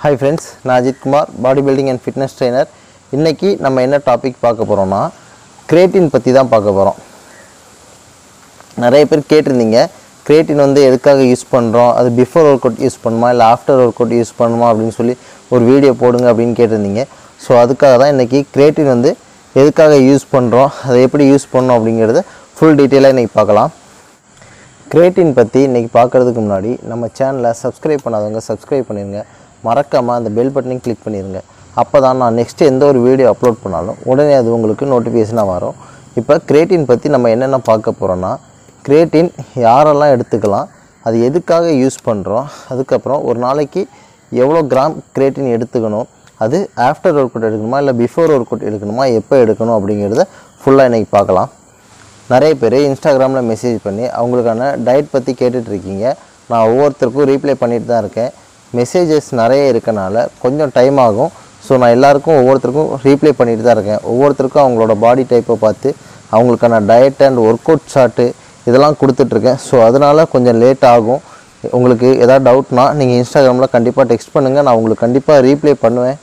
hi friends நான் Ajith Kumar body building and fitness trainer இன்றைக்கி நம்ம என்ன டாபிக் பார்க்க போகிறோம்னா கிரேட்டின் பற்றி தான் பார்க்க போகிறோம் நிறைய பேர் கேட்டிருந்தீங்க கிரேட்டின் வந்து எதுக்காக யூஸ் பண்ணுறோம் அது பிஃபோர் ஒர்க் அவுட் யூஸ் பண்ணுமா இல்லை ஆஃப்டர் ஒர்க் அவுட் யூஸ் பண்ணுமா அப்படின்னு சொல்லி ஒரு வீடியோ போடுங்க அப்படின்னு கேட்டிருந்தீங்க ஸோ அதுக்காக தான் இன்றைக்கி கிரேட்டின் வந்து எதுக்காக யூஸ் பண்ணுறோம் அதை எப்படி யூஸ் பண்ணோம் அப்படிங்கிறத ஃபுல் டீட்டெயிலாக இன்றைக்கி பார்க்கலாம் கிரேட்டின் பற்றி இன்றைக்கி பார்க்குறதுக்கு முன்னாடி நம்ம சேனலை சப்ஸ்கிரைப் பண்ணாதவங்க சப்ஸ்கிரைப் பண்ணிடுங்க மறக்காமல் அந்த பெல் பட்டனையும் கிளிக் பண்ணிடுங்க அப்போ தான் நான் நெக்ஸ்ட்டு எந்த ஒரு வீடியோ அப்லோட் பண்ணாலும் உடனே அது உங்களுக்கு நோட்டிஃபிகேஷனாக வரும் இப்போ கிரேட்டின் பற்றி நம்ம என்னென்ன பார்க்க போகிறோன்னா கிரேட்டின் யாரெல்லாம் எடுத்துக்கலாம் அது எதுக்காக யூஸ் பண்ணுறோம் அதுக்கப்புறம் ஒரு நாளைக்கு எவ்வளோ கிராம் கிரேட்டின் எடுத்துக்கணும் அது ஆஃப்டர் ஒர்க் அவுட் எடுக்கணுமா இல்லை பிஃபோர் ஒர்க் அவுட் எடுக்கணுமா எப்போ எடுக்கணும் அப்படிங்கிறத ஃபுல்லாக இன்றைக்கி பார்க்கலாம் நிறைய பேர் இன்ஸ்டாகிராமில் மெசேஜ் பண்ணி அவங்களுக்கான டயட் பற்றி கேட்டுட்ருக்கீங்க நான் ஒவ்வொருத்தருக்கும் ரீப்ளை பண்ணிட்டு தான் இருக்கேன் மெசேஜஸ் நிறைய இருக்கனால கொஞ்சம் டைம் ஆகும் ஸோ நான் எல்லாருக்கும் ஒவ்வொருத்தருக்கும் ரீப்ளை பண்ணிட்டு தான் இருக்கேன் ஒவ்வொருத்தருக்கும் அவங்களோட பாடி டைப்பை பார்த்து அவங்களுக்கான diet and workout chart இதெல்லாம் கொடுத்துட்ருக்கேன் ஸோ அதனால் கொஞ்சம் லேட் ஆகும் உங்களுக்கு எதாவது டவுட்னா நீங்கள் இன்ஸ்டாகிராமில் கண்டிப்பாக டெக்ஸ்ட் பண்ணுங்கள் நான் உங்களுக்கு கண்டிப்பாக ரீப்ளை பண்ணுவேன்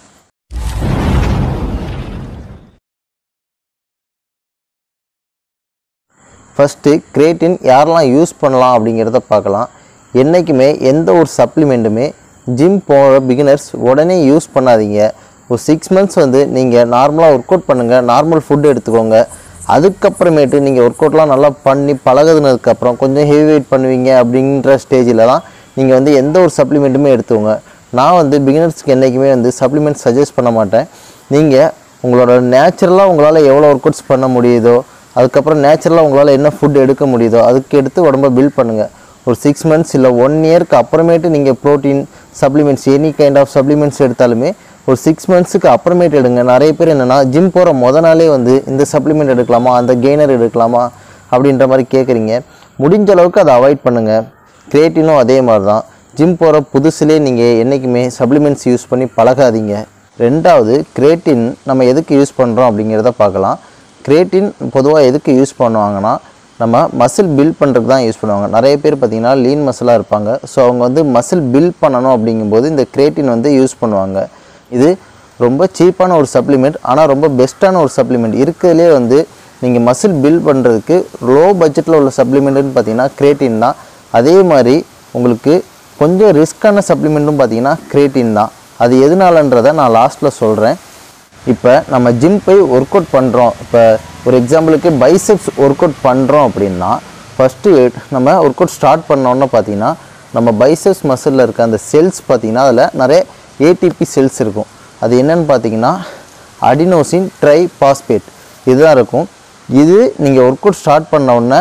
ஃபஸ்ட்டு கிரேட்டின் யாரெல்லாம் யூஸ் பண்ணலாம் அப்படிங்கிறத பார்க்கலாம் என்றைக்குமே எந்த ஒரு சப்ளிமெண்ட்டுமே ஜிம் போகிற பிகினர்ஸ் உடனே யூஸ் பண்ணாதீங்க ஒரு சிக்ஸ் மந்த்ஸ் வந்து நீங்கள் நார்மலாக ஒர்க் அவுட் பண்ணுங்கள் நார்மல் ஃபுட் எடுத்துக்கோங்க அதுக்கப்புறமேட்டு நீங்கள் ஒர்க் அவுட்லாம் நல்லா பண்ணி பழகுனதுக்கப்புறம் கொஞ்சம் ஹெவி வெயிட் பண்ணுவீங்க அப்படின்ற ஸ்டேஜில் தான் நீங்கள் வந்து எந்த ஒரு சப்ளிமெண்ட்டுமே எடுத்துக்கோங்க நான் வந்து பிகினர்ஸ்க்கு என்றைக்குமே வந்து சப்ளிமெண்ட் சஜஸ்ட் பண்ண மாட்டேன் நீங்கள் உங்களோட நேச்சுரலாக உங்களால் எவ்வளோ ஒர்க் அவுட்ஸ் பண்ண முடியுதோ அதுக்கப்புறம் நேச்சுரலாக உங்களால் என்ன ஃபுட் எடுக்க முடியுதோ அதுக்கு எடுத்து உடம்ப பில்ட் பண்ணுங்கள் ஒரு சிக்ஸ் மந்த்ஸ் இல்லை ஒன் இயர்க்கு அப்புறமேட்டு நீங்கள் protein supplements any kind of supplements எடுத்தாலுமே ஒரு சிக்ஸ் மந்த்ஸுக்கு அப்புறமேட்டு எடுங்க நிறைய பேர் என்னென்னா ஜிம் போகிற முத நாளே வந்து இந்த சப்ளிமெண்ட் எடுக்கலாமா அந்த கெய்னர் எடுக்கலாமா அப்படின்ற மாதிரி கேட்குறீங்க முடிஞ்ச அளவுக்கு அதை அவாய்ட் பண்ணுங்கள் கிரியேட்டினும் அதே மாதிரி தான் ஜிம் போகிற புதுசுலேயே நீங்கள் என்றைக்குமே சப்ளிமெண்ட்ஸ் யூஸ் பண்ணி பழகாதீங்க ரெண்டாவது கிரேட்டின் நம்ம எதுக்கு யூஸ் பண்ணுறோம் அப்படிங்கிறத பார்க்கலாம் கிரேட்டின் பொதுவாக எதுக்கு யூஸ் பண்ணுவாங்கன்னா நம்ம மசில் பில்ட் பண்ணுறதுக்கு தான் யூஸ் பண்ணுவாங்க நிறைய பேர் பார்த்திங்கன்னா லீன் மசிலாக இருப்பாங்க ஸோ அவங்க வந்து மசில் பில்ட் பண்ணணும் அப்படிங்கும்போது இந்த கிரேட்டின் வந்து யூஸ் பண்ணுவாங்க இது ரொம்ப சீப்பான ஒரு சப்ளிமெண்ட் ஆனால் ரொம்ப பெஸ்ட்டான ஒரு சப்ளிமெண்ட் இருக்கிறதுலே வந்து நீங்கள் மசில் பில்ட் பண்ணுறதுக்கு லோ பட்ஜெட்டில் உள்ள சப்ளிமெண்ட்டுன்னு பார்த்தீங்கன்னா கிரேட்டின் தான் அதே மாதிரி உங்களுக்கு கொஞ்சம் ரிஸ்க்கான சப்ளிமெண்ட்டும் பார்த்தீங்கன்னா கிரேட்டின் தான் அது எதனாலன்றதை நான் லாஸ்ட்டில் சொல்கிறேன் இப்போ நம்ம ஜிம் போய் ஒர்க் அவுட் பண்ணுறோம் இப்போ ஒரு எக்ஸாம்பிளுக்கு பைசெப்ஸ் ஒர்க் அவுட் பண்ணுறோம் அப்படின்னா ஃபஸ்ட்டு நம்ம ஒர்க் அவுட் ஸ்டார்ட் பண்ணோன்னு பார்த்தீங்கன்னா நம்ம பைசெப்ஸ் மசிலில் இருக்க அந்த செல்ஸ் பார்த்தீங்கன்னா அதில் நிறைய ஏடிபி செல்ஸ் இருக்கும் அது என்னன்னு பார்த்தீங்கன்னா அடினோசின் ட்ரை பாஸ்பேட் இதுதான் இருக்கும் இது நீங்கள் ஒர்க் அவுட் ஸ்டார்ட் பண்ண உடனே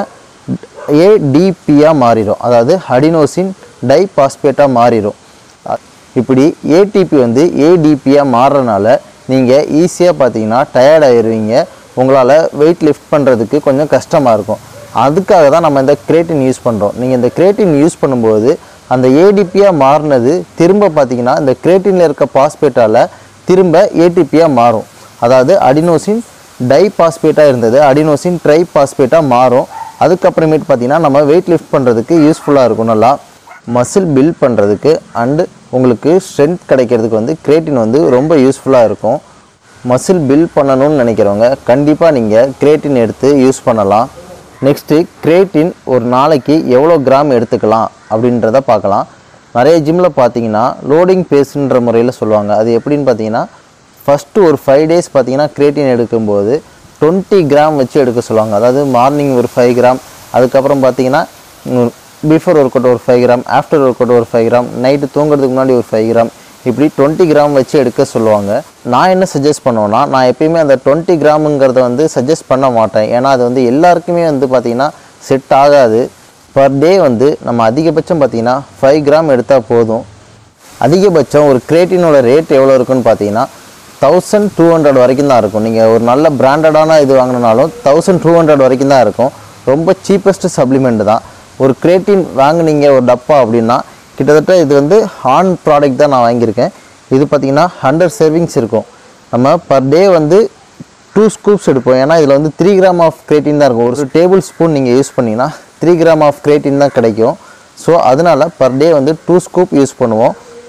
ஏடிபியாக மாறிடும் அதாவது அடினோசின் டை பாஸ்பேட்டாக மாறிடும் இப்படி ஏடிபி வந்து ஏடிபியாக மாறுறனால நீங்கள் ஈஸியாக பார்த்தீங்கன்னா டயர்ட் ஆயிடுவீங்க உங்களால் வெயிட் லிஃப்ட் பண்ணுறதுக்கு கொஞ்சம் கஷ்டமாக இருக்கும் அதுக்காக தான் நம்ம இந்த கிரேட்டின் யூஸ் பண்ணுறோம் நீங்கள் இந்த கிரேட்டின் யூஸ் பண்ணும்போது அந்த ஏடிபியாக மாறினது திரும்ப பார்த்தீங்கன்னா இந்த கிரேட்டினில் இருக்க பாஸ்பேட்டால் திரும்ப ஏடிபியாக மாறும் அதாவது அடினோசின் டை பாஸ்பேட்டாக இருந்தது அடினோசின் ட்ரை பாஸ்பேட்டாக மாறும் அதுக்கப்புறமேட்டு பார்த்தீங்கன்னா நம்ம வெயிட் லிஃப்ட் பண்ணுறதுக்கு யூஸ்ஃபுல்லாக இருக்கும் நல்லா மசில் பில்ட் பண்ணுறதுக்கு அண்டு உங்களுக்கு ஸ்ட்ரென்த் கிடைக்கிறதுக்கு வந்து கிரேட்டின் வந்து ரொம்ப யூஸ்ஃபுல்லாக இருக்கும் மசில் பில்ட் பண்ணணும்னு நினைக்கிறவங்க கண்டிப்பாக நீங்கள் கிரேட்டின் எடுத்து யூஸ் பண்ணலாம் நெக்ஸ்ட்டு கிரேட்டின் ஒரு நாளைக்கு எவ்வளோ கிராம் எடுத்துக்கலாம் அப்படின்றத பார்க்கலாம் நிறைய ஜிம்மில் பார்த்தீங்கன்னா லோடிங் பேஸ்ன்ற முறையில் சொல்லுவாங்க அது எப்படின்னு பார்த்தீங்கன்னா ஃபஸ்ட்டு ஒரு ஃபைவ் டேஸ் பார்த்தீங்கன்னா கிரேட்டின் எடுக்கும்போது டுவெண்ட்டி கிராம் வச்சு எடுக்க சொல்லுவாங்க அதாவது மார்னிங் ஒரு ஃபைவ் கிராம் அதுக்கப்புறம் பார்த்தீங்கன்னா பிஃபோர் ஒர்க் அவுட் ஒரு five gram after workout ஒரு ஃபைவ் கிராம் நைட்டு தூங்குறதுக்கு முன்னாடி ஒரு ஃபைவ் கிராம் இப்படி டுவெண்ட்டி கிராம் வச்சு எடுக்க சொல்லுவாங்க நான் என்ன சஜஸ்ட் பண்ணுவேன்னா நான் எப்பயுமே அந்த டுவெண்ட்டி கிராமுங்கிறத வந்து சஜஸ்ட் பண்ண மாட்டேன் ஏன்னா அது வந்து எல்லாருக்குமே வந்து பார்த்திங்கன்னா செட் ஆகாது பர் டே வந்து நம்ம அதிகபட்சம் பார்த்திங்கன்னா ஃபைவ் கிராம் எடுத்தால் போதும் அதிகபட்சம் ஒரு கிரேட்டினோட ரேட் எவ்வளோ இருக்குன்னு பார்த்தீங்கன்னா தௌசண்ட் டூ ஹண்ட்ரட் வரைக்கும் தான் இருக்கும் நீங்கள் ஒரு நல்ல பிராண்டடான இது வாங்கினாலும் தௌசண்ட் டூ ஹண்ட்ரட் வரைக்கும் தான் இருக்கும் ரொம்ப சீப்பஸ்ட் சப்ளிமெண்ட் தான் ஒரு கிரேட்டின் வாங்குனீங்க ஒரு டப்பா அப்படின்னா கிட்டத்தட்ட இது வந்து ஆன் ப்ராடக்ட் தான் நான் வாங்கியிருக்கேன் இது பார்த்தீங்கன்னா ஹண்ட்ரட் சர்விங்ஸ் இருக்கும் நம்ம பர் டே வந்து டூ ஸ்கூப்ஸ் எடுப்போம் ஏன்னா இதில் வந்து த்ரீ கிராம் ஆஃப் கிரேட்டின் தான் இருக்கும் ஒரு டேபிள் ஸ்பூன் நீங்கள் யூஸ் பண்ணிங்கன்னா த்ரீ கிராம் ஆஃப் கிரேட்டின் தான் கிடைக்கும் ஸோ அதனால் பர் டே வந்து டூ ஸ்கூப் யூஸ் பண்ணுவோம்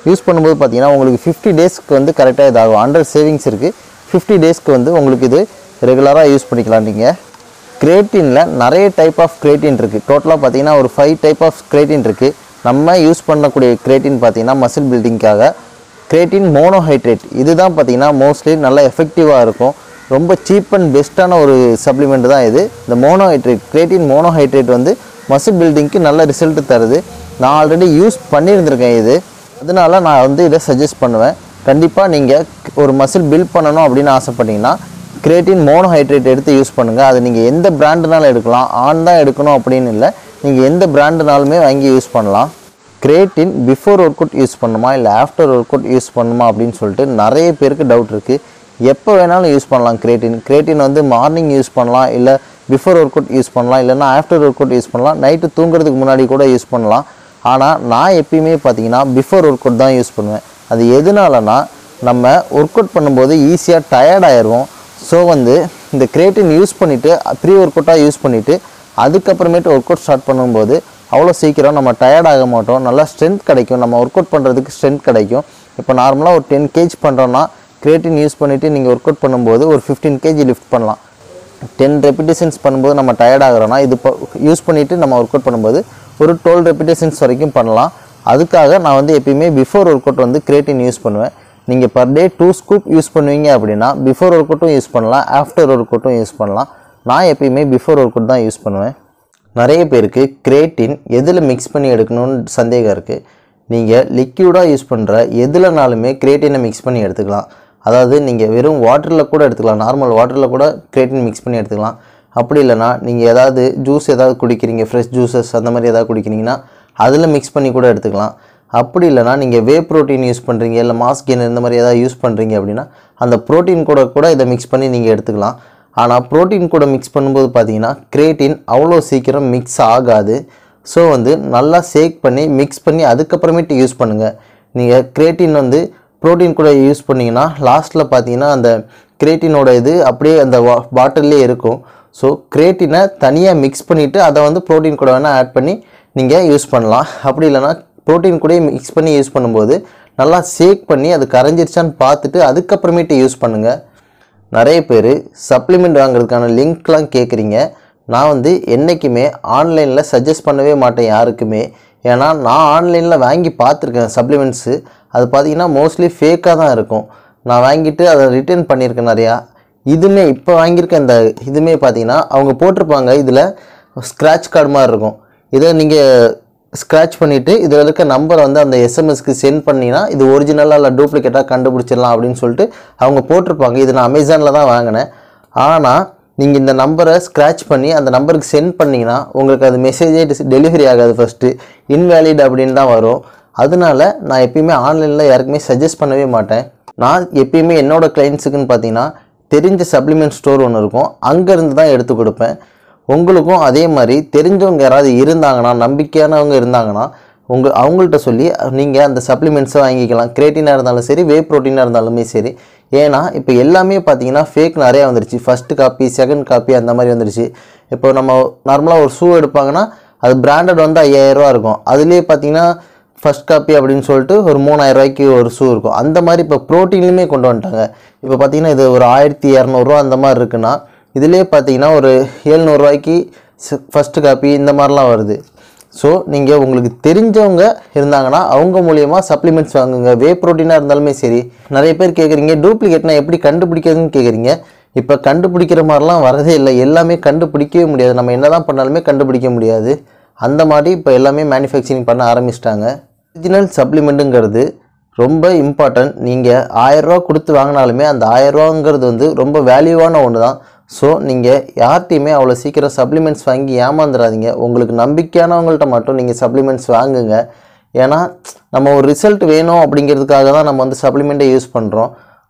யூஸ் பண்ணும்போது பார்த்தீங்கன்னா உங்களுக்கு ஃபிஃப்டி டேஸ்க்கு வந்து கரெக்டாக இதாகும் ஹண்ட்ரட் சேவிங்ஸ் இருக்குது ஃபிஃப்டி டேஸ்க்கு வந்து உங்களுக்கு இது ரெகுலராக யூஸ் பண்ணிக்கலாம் நீங்கள் கிரேட்டினில் நிறைய டைப் ஆஃப் கிரேட்டின் இருக்குது டோட்டலாக பார்த்தீங்கன்னா ஒரு ஃபைவ் டைப் ஆஃப் கிரேட்டின் இருக்குது நம்ம யூஸ் பண்ணக்கூடிய கிரேட்டின் பார்த்தீங்கன்னா மசில் பில்டிங்காக கிரேட்டின் மோனோஹைட்ரேட் இதுதான் பார்த்தீங்கன்னா மோஸ்ட்லி நல்லா எஃபெக்டிவாக இருக்கும் ரொம்ப சீப் அண்ட் பெஸ்ட்டான ஒரு சப்ளிமெண்ட் தான் இது இந்த மோனோஹைட்ரேட் கிரேட்டின் மோனோஹைட்ரேட் வந்து மசில் பில்டிங்க்கு நல்ல ரிசல்ட் தருது நான் ஆல்ரெடி யூஸ் பண்ணியிருந்திருக்கேன் இது அதனால நான் வந்து இதை சஜஸ்ட் பண்ணுவேன் கண்டிப்பாக நீங்கள் ஒரு மசில் பில்ட் பண்ணணும் அப்படின்னு ஆசைப்பட்டீங்கன்னா கிரேட்டின் மோனோஹைட்ரேட் எடுத்து யூஸ் பண்ணுங்கள் அது நீங்கள் எந்த பிராண்டுனாலும் எடுக்கலாம் ஆன் தான் எடுக்கணும் அப்படின்னு இல்லை நீங்கள் எந்த பிராண்டுனாலுமே வாங்கி யூஸ் பண்ணலாம் creatine before workout use பண்ணுமா இல்லை ஆஃப்டர் ஒர்க் அவுட் யூஸ் பண்ணுமா அப்படின்னு சொல்லிட்டு நிறைய பேருக்கு டவுட் இருக்குது எப்போ வேணாலும் யூஸ் பண்ணலாம் கிரேட்டின் கிரேட்டின் வந்து மார்னிங் யூஸ் பண்ணலாம் இல்லை பிஃபோர் ஒர்க் அவுட் யூஸ் பண்ணலாம் இல்லைன்னா ஆஃப்டர் ஒர்க் அவுட் யூஸ் பண்ணலாம் நைட்டு தூங்குறதுக்கு முன்னாடி கூட யூஸ் பண்ணலாம் ஆனால் நான் எப்பயுமே பார்த்தீங்கன்னா பிஃபோர் ஒர்க் அவுட் தான் யூஸ் பண்ணுவேன் அது எதனாலனா நம்ம ஒர்க் அவுட் பண்ணும்போது ஈஸியாக டயர்ட் ஆயிடுவோம் ஸோ வந்து இந்த கிரேட்டின் யூஸ் பண்ணிவிட்டு ப்ரீ ஒர்க் அவுட்டாக யூஸ் பண்ணிவிட்டு அதுக்கப்புறமேட்டு ஒர்க் அவுட் ஸ்டார்ட் பண்ணும்போது அவ்வளோ சீக்கிரம் நம்ம டயர்ட் ஆக மாட்டோம் நல்லா ஸ்ட்ரென்த் கிடைக்கும் நம்ம ஒர்க் அவுட் பண்ணுறதுக்கு ஸ்ட்ரென்த் கிடைக்கும் இப்போ நார்மலாக ஒரு டென் கேஜ் பண்ணுறோன்னா கிரேட்டின் யூஸ் பண்ணிவிட்டு நீங்கள் ஒர்க் அவுட் பண்ணும்போது ஒரு ஃபிஃப்டீன் கேஜி லிஃப்ட் பண்ணலாம் டென் ரெப்பிட்டேஷன்ஸ் பண்ணும்போது நம்ம டயர்ட் ஆகிறோன்னா இது யூஸ் பண்ணிவிட்டு நம்ம ஒர்க் அவுட் பண்ணும்போது ஒரு டுவெல் ரெப்பிட்டேஷன்ஸ் வரைக்கும் பண்ணலாம் அதுக்காக நான் வந்து எப்பயுமே பிஃபோர் ஒர்க் அவுட் வந்து கிரேட்டின் யூஸ் பண்ணுவேன் நீங்கள் per day two scoop use பண்ணுவீங்க அப்படின்னா பிஃபோர் ஒர்க் அவுட்டும் யூஸ் பண்ணலாம் ஆஃப்டர் ஒர்க் அவுட்டும் யூஸ் பண்ணலாம் நான் எப்பயுமே பிஃபோர் ஒர்க் அவுட் தான் யூஸ் பண்ணுவேன் நிறைய பேருக்கு கிரேட்டின் எதில் மிக்ஸ் பண்ணி எடுக்கணும்னு சந்தேகம் இருக்குது நீங்கள் லிக்யூடாக யூஸ் பண்ணுற எதுலனாலுமே கிரேட்டினை மிக்ஸ் பண்ணி எடுத்துக்கலாம் அதாவது நீங்கள் வெறும் வாட்டரில் கூட எடுத்துக்கலாம் நார்மல் வாட்டரில் கூட கிரேட்டின் மிக்ஸ் பண்ணி எடுத்துக்கலாம் அப்படி இல்லைனா நீங்கள் ஏதாவது ஜூஸ் ஏதாவது குடிக்கிறீங்க ஃப்ரெஷ் ஜூஸஸ் அந்த மாதிரி ஏதாவது குடிக்கிறீங்கன்னா அதில் மிக்ஸ் பண்ணி கூட எடுத்துக்கலாம் அப்படி இல்லைனா நீங்கள் வே ப்ரோட்டீன் யூஸ் பண்ணுறீங்க இல்லை மாஸ் கெயின் இந்த மாதிரி ஏதாவது யூஸ் பண்ணுறீங்க அப்படின்னா அந்த ப்ரோட்டீன் கூட கூட இதை மிக்ஸ் பண்ணி நீங்கள் எடுத்துக்கலாம் ஆனால் ப்ரோட்டீன் கூட மிக்ஸ் பண்ணும்போது பார்த்தீங்கன்னா கிரேட்டின் அவ்வளோ சீக்கிரம் மிக்ஸ் ஆகாது ஸோ வந்து நல்லா சேக் பண்ணி மிக்ஸ் பண்ணி அதுக்கப்புறமேட்டு யூஸ் பண்ணுங்கள் நீங்கள் கிரேட்டின் வந்து ப்ரோட்டீன் கூட யூஸ் பண்ணிங்கன்னா லாஸ்ட்டில் பார்த்தீங்கன்னா அந்த கிரேட்டினோட இது அப்படியே அந்த வா பாட்டிலே இருக்கும் ஸோ கிரேட்டினை தனியாக மிக்ஸ் பண்ணிவிட்டு அதை வந்து ப்ரோட்டீன் கூட வேணால் ஆட் பண்ணி நீங்கள் யூஸ் பண்ணலாம் அப்படி இல்லைனா ப்ரோட்டீன் கூட மிக்ஸ் பண்ணி யூஸ் பண்ணும்போது நல்லா சேக் பண்ணி அது கரைஞ்சிருச்சான்னு பார்த்துட்டு அதுக்கப்புறமேட்டு யூஸ் பண்ணுங்கள் நிறைய பேர் சப்ளிமெண்ட் வாங்குறதுக்கான லிங்க்லாம் கேட்குறீங்க நான் வந்து என்றைக்குமே ஆன்லைனில் சஜஸ்ட் பண்ணவே மாட்டேன் யாருக்குமே ஏன்னா நான் ஆன்லைனில் வாங்கி பார்த்துருக்கேன் சப்ளிமெண்ட்ஸு அது பார்த்தீங்கன்னா மோஸ்ட்லி ஃபேக்காக தான் இருக்கும் நான் வாங்கிட்டு அதை ரிட்டர்ன் பண்ணியிருக்கேன் நிறையா இதுமே இப்போ வாங்கியிருக்க இந்த இதுமே பார்த்தீங்கன்னா அவங்க போட்டிருப்பாங்க இதில் ஸ்க்ராட்ச் கார்டு மாதிரி இருக்கும் இதை நீங்கள் ஸ்க்ராட்ச் பண்ணிவிட்டு இதில் இருக்க நம்பரை வந்து அந்த எஸ்எம்எஸ்க்கு சென்ட் பண்ணிங்கன்னா இது ஒரிஜினலாக இல்லை டூப்ளிகேட்டாக கண்டுபிடிச்சிடலாம் அப்படின்னு சொல்லிட்டு அவங்க போட்டிருப்பாங்க இது நான் அமேசானில் தான் வாங்கினேன் ஆனால் நீங்கள் இந்த நம்பரை ஸ்க்ராட்ச் பண்ணி அந்த நம்பருக்கு சென்ட் பண்ணிங்கன்னா உங்களுக்கு அது மெசேஜே டெலிவரி ஆகாது ஃபஸ்ட்டு இன்வேலிட் அப்படின்னு தான் வரும் அதனால நான் எப்பயுமே ஆன்லைனில் யாருக்குமே சஜஸ்ட் பண்ணவே மாட்டேன் நான் எப்பயுமே என்னோட கிளைண்ட்ஸுக்குன்னு பார்த்தீங்கன்னா தெரிஞ்ச சப்ளிமெண்ட் ஸ்டோர் ஒன்று இருக்கும் அங்கேருந்து தான் எடுத்து கொடுப்பேன் உங்களுக்கும் அதே மாதிரி தெரிஞ்சவங்க யாராவது இருந்தாங்கன்னா நம்பிக்கையானவங்க இருந்தாங்கன்னா உங்கள் அவங்கள்ட்ட சொல்லி நீங்கள் அந்த சப்ளிமெண்ட்ஸை வாங்கிக்கலாம் கிரேட்டினாக இருந்தாலும் சரி வே ப்ரோட்டீனாக இருந்தாலுமே சரி ஏன்னா இப்போ எல்லாமே பார்த்தீங்கன்னா ஃபேக் நிறையா வந்துருச்சு ஃபஸ்ட்டு காப்பி செகண்ட் காப்பி அந்த மாதிரி வந்துருச்சு இப்போ நம்ம நார்மலாக ஒரு ஷூ எடுப்பாங்கன்னா அது பிராண்டட் வந்து ஐயாயிரரூவா இருக்கும் அதுலேயே பார்த்தீங்கன்னா ஃபஸ்ட் காப்பி அப்படின்னு சொல்லிட்டு ஒரு மூணாயிரம் ரூபாய்க்கு ஒரு ஷூ இருக்கும் அந்த மாதிரி இப்போ ப்ரோட்டீன்லையுமே கொண்டு வந்துட்டாங்க இப்போ பார்த்தீங்கன்னா இது ஒரு ஆயிரத்தி இரநூறுவா அந்த மாதிரி இருக்குன்னா இதுலேயே பார்த்தீங்கன்னா ஒரு ஏழ்நூறுவாய்க்கு ஃபஸ்ட்டு காப்பி இந்த மாதிரிலாம் வருது ஸோ நீங்கள் உங்களுக்கு தெரிஞ்சவங்க இருந்தாங்கன்னா அவங்க மூலியமாக சப்ளிமெண்ட்ஸ் வாங்குங்க வே ப்ரோட்டீனாக இருந்தாலுமே சரி நிறைய பேர் கேட்குறீங்க டூப்ளிகேட்னா எப்படி கண்டுபிடிக்கிறதுன்னு கேட்குறீங்க இப்போ கண்டுபிடிக்கிற மாதிரிலாம் வரதே இல்லை எல்லாமே கண்டுபிடிக்கவே முடியாது நம்ம என்ன தான் பண்ணாலுமே கண்டுபிடிக்க முடியாது அந்த மாதிரி இப்போ எல்லாமே மேனுஃபேக்சரிங் பண்ண ஆரம்பிச்சிட்டாங்க ஒரிஜினல் சப்ளிமெண்ட்டுங்கிறது ரொம்ப இம்பார்ட்டன்ட் நீங்கள் ஆயரூவா கொடுத்து வாங்கினாலுமே அந்த ஆயரூவாங்கிறது வந்து ரொம்ப வேல்யூவான ஒன்று தான் ஸோ நீங்கள் யார்கிட்டையுமே அவ்வளோ சீக்கிரம் சப்ளிமெண்ட்ஸ் வாங்கி ஏமாந்துடாதீங்க உங்களுக்கு நம்பிக்கையானவங்கள்ட்ட மட்டும் நீங்கள் சப்ளிமெண்ட்ஸ் வாங்குங்க ஏன்னா நம்ம ஒரு ரிசல்ட் வேணும் அப்படிங்கிறதுக்காக தான் நம்ம வந்து சப்ளிமெண்ட்டை யூஸ் பண்ணுறோம்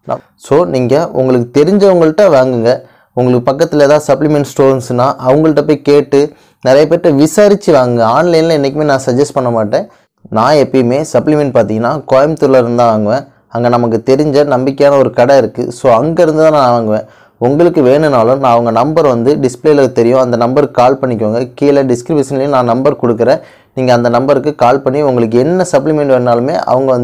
ஸோ நீங்கள் உங்களுக்கு தெரிஞ்சவங்கள்ட்ட வாங்குங்க உங்களுக்கு பக்கத்தில் ஏதாவது சப்ளிமெண்ட் ஸ்டோர்ஸ்னால் அவங்கள்ட்ட போய் கேட்டு நிறைய பேர்கிட்ட விசாரித்து வாங்குங்க ஆன்லைனில் என்றைக்குமே நான் சஜஸ்ட் பண்ண மாட்டேன் நான் எப்பயுமே சப்ளிமெண்ட் பார்த்தீங்கன்னா கோயம்புத்தூர்ல இருந்து தான் வாங்குவேன் அங்கே நமக்கு தெரிஞ்ச நம்பிக்கையான ஒரு கடை இருக்குது ஸோ அங்கேருந்து தான் நான் வாங்குவேன் உங்களுக்கு வேணும்னாலும் நான் அவங்க நம்பர் வந்து டிஸ்பிளேல தெரியும் அந்த நம்பருக்கு கால் பண்ணிக்கோங்க கீழே டிஸ்கிரிப்ஷன்லேயும் நான் நம்பர் கொடுக்குறேன் நீங்கள் அந்த நம்பருக்கு கால் பண்ணி உங்களுக்கு என்ன சப்ளிமெண்ட் வேணாலுமே அவங்க வந்து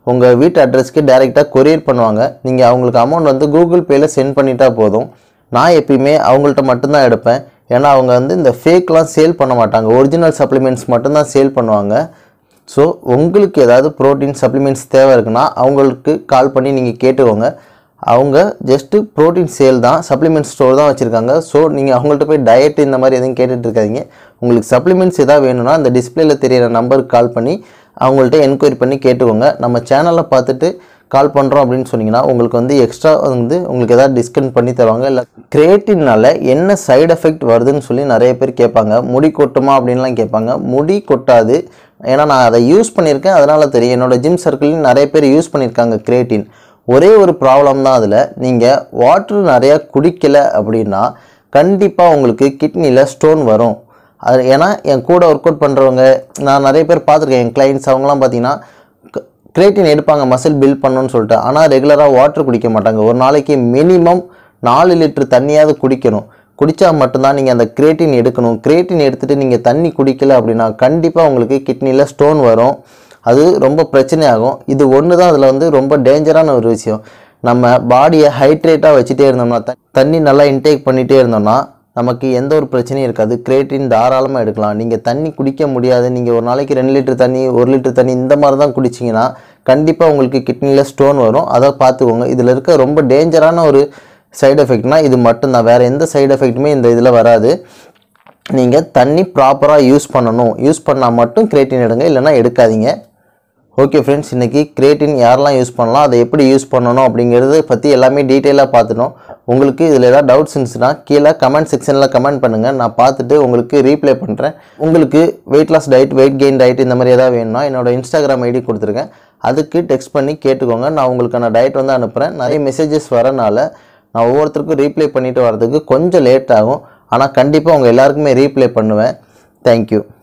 உங்கள் வீட்டு அட்ரஸ்க்கு டேரெக்டாக கொரியர் பண்ணுவாங்க நீங்கள் அவங்களுக்கு அமௌண்ட் வந்து கூகுள் பேயில் சென்ட் பண்ணிட்டா போதும் நான் எப்பயுமே அவங்கள்ட்ட மட்டும்தான் எடுப்பேன் ஏன்னா அவங்க வந்து இந்த ஃபேக்லாம் சேல் பண்ண மாட்டாங்க ஒரிஜினல் சப்ளிமெண்ட்ஸ் மட்டும்தான் சேல் பண்ணுவாங்க ஸோ உங்களுக்கு ஏதாவது ப்ரோட்டீன் சப்ளிமெண்ட்ஸ் தேவை இருக்குன்னா அவங்களுக்கு கால் பண்ணி நீங்கள் கேட்டுக்கோங்க அவங்க ஜஸ்ட்டு ப்ரோட்டீன் சேல் தான் சப்ளிமெண்ட் ஸ்டோர் தான் வச்சுருக்காங்க ஸோ நீங்கள் அவங்கள்ட்ட போய் டயட் இந்த மாதிரி எதுவும் கேட்டுட்டு இருக்காதீங்க உங்களுக்கு சப்ளிமெண்ட்ஸ் எதாவது வேணும்னா அந்த டிஸ்பிளேல தெரியிற நம்பருக்கு கால் பண்ணி அவங்கள்ட்ட என்கொயரி பண்ணி கேட்டுக்கோங்க நம்ம சேனலை பார்த்துட்டு கால் பண்ணுறோம் அப்படின்னு சொன்னீங்கன்னா உங்களுக்கு வந்து எக்ஸ்ட்ரா வந்து உங்களுக்கு எதாவது டிஸ்கவுண்ட் பண்ணி தருவாங்க இல்லை கிரியேட்டினால என்ன சைடு எஃபெக்ட் வருதுன்னு சொல்லி நிறைய பேர் கேட்பாங்க முடி கொட்டுமா அப்படின்லாம் கேட்பாங்க முடி கொட்டாது ஏன்னா நான் அதை யூஸ் பண்ணியிருக்கேன் அதனால தெரியும் என்னோட ஜிம் சர்க்கிள்லையும் நிறைய பேர் யூஸ் பண்ணியிருக்காங்க கிரியேட்டின் ஒரே ஒரு ப்ராப்ளம் தான் அதில் நீங்கள் வாட்டர் நிறையா குடிக்கல அப்படின்னா கண்டிப்பாக உங்களுக்கு கிட்னியில் ஸ்டோன் வரும் அது ஏன்னா என் கூட ஒர்க் அவுட் பண்ணுறவங்க நான் நிறைய பேர் பார்த்துருக்கேன் என் கிளைண்ட்ஸ் அவங்களாம் பார்த்தீங்கன்னா கிரியேட்டின் எடுப்பாங்க மசில் பில்ட் பண்ணணும்னு சொல்லிட்டு ஆனால் ரெகுலராக வாட்டர் குடிக்க மாட்டாங்க ஒரு நாளைக்கு மினிமம் நாலு லிட்டர் தண்ணியாவது குடிக்கணும் குடித்தா மட்டும்தான் நீங்கள் அந்த கிரியேட்டின் எடுக்கணும் கிரியேட்டின் எடுத்துகிட்டு நீங்கள் தண்ணி குடிக்கல அப்படின்னா கண்டிப்பாக உங்களுக்கு கிட்னியில் ஸ்டோன் வரும் அது ரொம்ப பிரச்சனையாகும் இது ஒன்று தான் அதில் வந்து ரொம்ப டேஞ்சரான ஒரு விஷயம் நம்ம பாடியை ஹைட்ரேட்டாக வச்சுட்டே இருந்தோம்னா த- தண்ணி நல்லா இன்டேக் பண்ணிகிட்டே இருந்தோம்னா நமக்கு எந்த ஒரு பிரச்சனையும் இருக்காது கிரியேட்டின் தாராளமாக எடுக்கலாம் நீங்கள் தண்ணி குடிக்க முடியாது நீங்கள் ஒரு நாளைக்கு ரெண்டு லிட்டர் தண்ணி ஒரு லிட்டர் தண்ணி இந்த மாதிரி தான் குடிச்சிங்கன்னா கண்டிப்பாக உங்களுக்கு கிட்னியில் ஸ்டோன் வரும் அதை பார்த்துக்கோங்க இதில் இருக்க ரொம்ப டேஞ்சரான ஒரு சைடு எஃபெக்ட்னா இது மட்டும்தான் வேறு எந்த சைடு எஃபெக்ட்டுமே இந்த இதில் வராது நீங்கள் தண்ணி ப்ராப்பராக யூஸ் பண்ணணும் யூஸ் பண்ணால் மட்டும் கிரியேட்டின் எடுங்க இல்லைன்னா எடுக்காதீங்க ஓகே ஃப்ரெண்ட்ஸ் இன்றைக்கி கிரியேட்டின் யாரெல்லாம் யூஸ் பண்ணலாம் அதை எப்படி யூஸ் பண்ணணும் அப்படிங்கிறத பற்றி எல்லாமே டீட்டெயிலாக பார்த்துட்டோம் உங்களுக்கு இதில் ஏதாவது டவுட்ஸ் இருந்துச்சுன்னா கீழே கமெண்ட் செக்ஷனில் கமெண்ட் பண்ணுங்கள் நான் பார்த்துட்டு உங்களுக்கு ரீப்ளை பண்ணுறேன் உங்களுக்கு weight loss diet weight gain diet இந்த மாதிரி ஏதாவது வேணும்னா என்னோட இன்ஸ்டாகிராம் ஐடி கொடுத்துருக்கேன் அதுக்கு டெக்ஸ்ட் பண்ணி கேட்டுக்கோங்க நான் உங்களுக்கான டயட் வந்து அனுப்புகிறேன் நிறைய மெசேஜஸ் வரனால நான் ஒவ்வொருத்தருக்கும் ரீப்ளை பண்ணிட்டு வரதுக்கு கொஞ்சம் லேட் ஆகும் ஆனால் கண்டிப்பாக உங்கள் எல்லாருக்குமே ரீப்ளை பண்ணுவேன் தேங்க்யூ